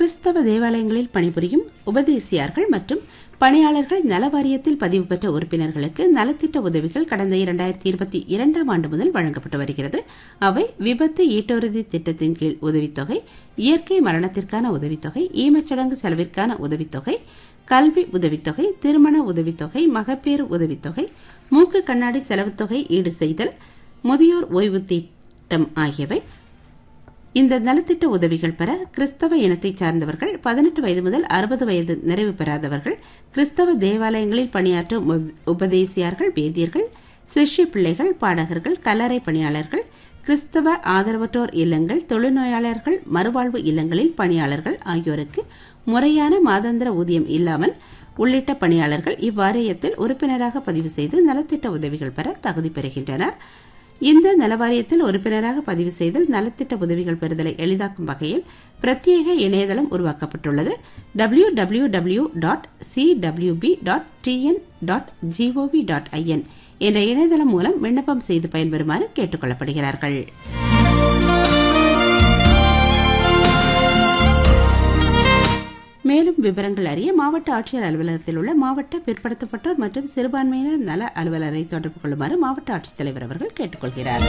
கிறிஸ்தவ தேவாலயங்களில் பணிபுரியும் உபதேசியார்கள் மற்றும் பணியாளர்கள் நல வாரியத்தில் பதிவு பெற்ற உறுப்பினர்களுக்கு நலத்திட்ட உதவிகள் கடந்த இரண்டாயிரத்தி இருபத்தி இரண்டாம் ஆண்டு முதல் வழங்கப்பட்டு வருகிறது அவை விபத்து ஈட்டுறுதி திட்டத்தின் கீழ் உதவித்தொகை இயற்கை மரணத்திற்கான உதவித்தொகை ஈமச்சடங்கு செலவிற்கான உதவித்தொகை கல்வி உதவித்தொகை திருமண உதவித்தொகை மகப்பேறு உதவித்தொகை மூக்கு கண்ணாடி செலவுத்தொகை ஈடு செய்தல் முதியோர் ஓய்வு திட்டம் ஆகியவை இந்த நலத்திட்ட உதவிகள் பெற கிறிஸ்தவ இனத்தைச் சார்ந்தவர்கள் பதினெட்டு வயது முதல் அறுபது வயது நிறைவு பெறாதவர்கள் கிறிஸ்தவ தேவாலயங்களில் பணியாற்றும் உப- உபதேசியார்கள் வேதியர்கள் சிஷ்ய பிள்ளைகள் பாடகர்கள் கல்லறை பணியாளர்கள் கிறிஸ்தவ ஆதரவற்றோர் இல்லங்கள் தொழுநோயாளர்கள் மறுவாழ்வு இல்லங்களில் பணியாளர்கள் ஆகியோருக்கு முறையான மாதாந்திர ஊதியம் இல்லாமல் உள்ளிட்ட பணியாளர்கள் இவ்வாரியத்தில் உறுப்பினராக பதிவு செய்து நலத்திட்ட உதவிகள் பெற தகுதி பெறுகின்றனர் இந்த நலவாரியத்தில் உறுப்பினராக பதிவு செய்தல் நலத்திட்ட உதவிகள் பெறுதலை எளிதாக்கும் வகையில் பிரத்யேக இணையதளம் உருவாக்கப்பட்டுள்ளது W W W dot CWB dot TN dot GOV dot IN என்ற இணையதளம் மூலம் விண்ணப்பம் செய்து பயன்பெறுமாறு கேட்டுக் கொள்ளப்படுகிறார்கள் மேலும் விவரங்கள் அறிய மாவட்ட ஆட்சியர் அலுவலகத்தில் உள்ள மாவட்ட பிற்படுத்தப்பட்டோர் மற்றும் சிறுபான்மையினர் நல அலுவலரை தொடர்பு கொள்ளுமாறு மாவட்ட ஆட்சித்தலைவர் அவர்கள் கேட்டுக்கொள்கிறார்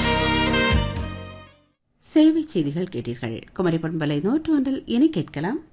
சேவை செய்திகள் கேட்டீர்கள் குமரி பண்பலை நூற்று ஒன்றில் இனி கேட்கலாம்